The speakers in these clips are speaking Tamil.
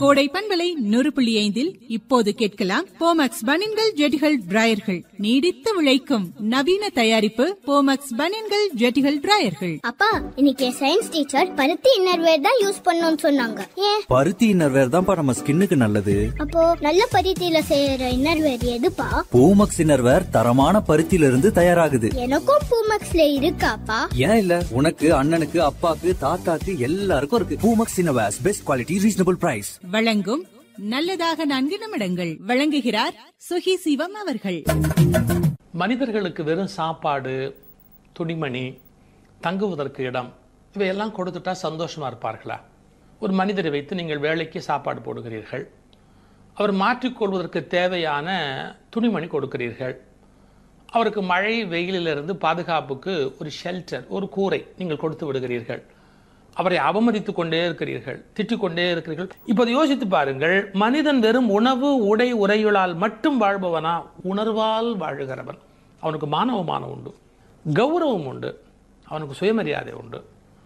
கோடை பண்பலை நூறு புள்ளி ஐந்தில் இப்போது கேட்கலாம் போமக்ஸ் பனின்கள் ஜெட்டிகள் டிராயர்கள் நீடித்து உழைக்கும் நவீன தயாரிப்பு போமக்ஸ் பனின்கள் ஜெட்டிகள் டிராயர்கள் அப்பா இன்னைக்கு சயின்ஸ் டீச்சர் பருத்தி இன்னர்வேர் தான் யூஸ் பண்ணணும்னு சொன்னாங்க ஏன் பருத்தி இன்னர்வேர் தான்ப்பா நம்ம ஸ்கின்னுக்கு நல்லது அப்போ நல்ல பருத்தியில செய்யற இன்னர்வேர் எதுப்பா பூமக்ஸ் இன்னர்வேர் தரமான பருத்தியில இருந்து தயாராகுது எனக்கும் பூமக்ஸ்ல இருக்காப்பா ஏன் இல்ல உனக்கு அண்ணனுக்கு அப்பாக்கு தாத்தாக்கு எல்லாருக்கும் இருக்கு Poomex innerwears best quality reasonable price வழங்கும் நல்லதாக நான்கு நிமிடங்கள் வழங்குகிறார் சுகி சிவம் அவர்கள் மனிதர்களுக்கு வெறும் சாப்பாடு துணிமணி தங்குவதற்கு இடம் இவையெல்லாம் கொடுத்துட்டா சந்தோஷமா இருப்பார்களா ஒரு மனிதரை வைத்து நீங்கள் வேலைக்கு சாப்பாடு போடுகிறீர்கள் அவர் மாற்றிக்கொள்வதற்கு தேவையான துணிமணி கொடுக்கிறீர்கள் அவருக்கு மழை வெயிலிலிருந்து பாதுகாப்புக்கு ஒரு ஷெல்டர் ஒரு கூரை நீங்கள் கொடுத்து விடுகிறீர்கள் அவரை அவமதித்துக் கொண்டே இருக்கிறீர்கள் திட்டிக் கொண்டே இருக்கிறீர்கள் இப்போது யோசித்து பாருங்கள் மனிதன் வெறும் உணவு உடை உரையுளால் மட்டும் வாழ்பவனா உணர்வால் வாழுகிறவன் அவனுக்கு மானவமானம் உண்டு கௌரவம் உண்டு அவனுக்கு சுயமரியாதை உண்டு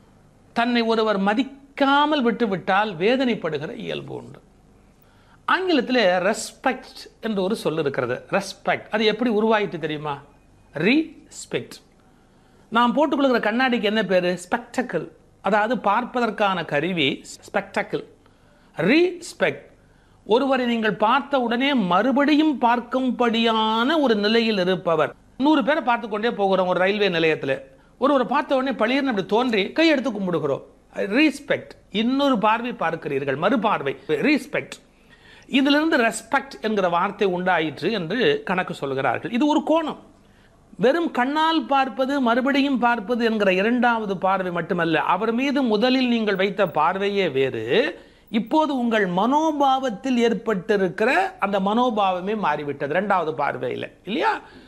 தன்னை ஒருவர் மதிக்காமல் விட்டுவிட்டால் வேதனைப்படுகிற இயல்பு உண்டு ஆங்கிலத்தில் ரெஸ்பெக்ட் என்று ஒரு சொல் இருக்கிறது ரெஸ்பெக்ட் அது எப்படி உருவாயிட்டு தெரியுமா ரீஸ்பெக்ட் நாம் போட்டுக்கொள்கிற கண்ணாடிக்கு என்ன பேர் ஸ்பெக்டக்கிள் அதாவது பார்ப்பதற்கான கருவி ஸ்பெக்டக்கிள் ரீஸ்பெக்ட் ஒருவரை நீங்கள் பார்த்த உடனே மறுபடியும் பார்க்கும்படியான ஒரு நிலையில் இருப்பவர் நூறு பேரை பார்த்து கொண்டே போகிறோம் ஒரு ரயில்வே நிலையத்தில் ஒருவரை பார்த்த உடனே பளிர்னு அப்படி தோன்றி கை எடுத்து கும்பிடுகிறோம் ரீஸ்பெக்ட் இன்னொரு பார்வை பார்க்கிறீர்கள் மறுபார்வை ரீஸ்பெக்ட் இதிலிருந்து ரெஸ்பெக்ட் என்கிற வார்த்தை உண்டாயிற்று என்று கணக்கு சொல்கிறார்கள் இது ஒரு கோணம் வெறும் கண்ணால் பார்ப்பது மறுபடியும் பார்ப்பது என்கிற இரண்டாவது பார்வை மட்டுமல்ல அவர் மீது முதலில் நீங்கள் வைத்த பார்வையே வேறு இப்போது உங்கள் மனோபாவத்தில் ஏற்பட்டிருக்கிற அந்த மனோபாவமே மாறிவிட்டது இரண்டாவது பார்வையில் இல்லையா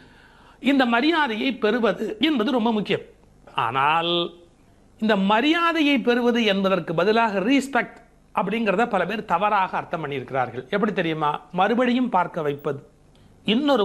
இந்த மரியாதையை பெறுவது என்பது ரொம்ப முக்கியம் ஆனால் இந்த மரியாதையை பெறுவது என்பதற்கு பதிலாக ரீஸ்பெக்ட் அப்படிங்கிறத பல பேர் தவறாக அர்த்தம் பண்ணியிருக்கிறார்கள் எப்படி தெரியுமா மறுபடியும் பார்க்க வைப்பது இன்னொரு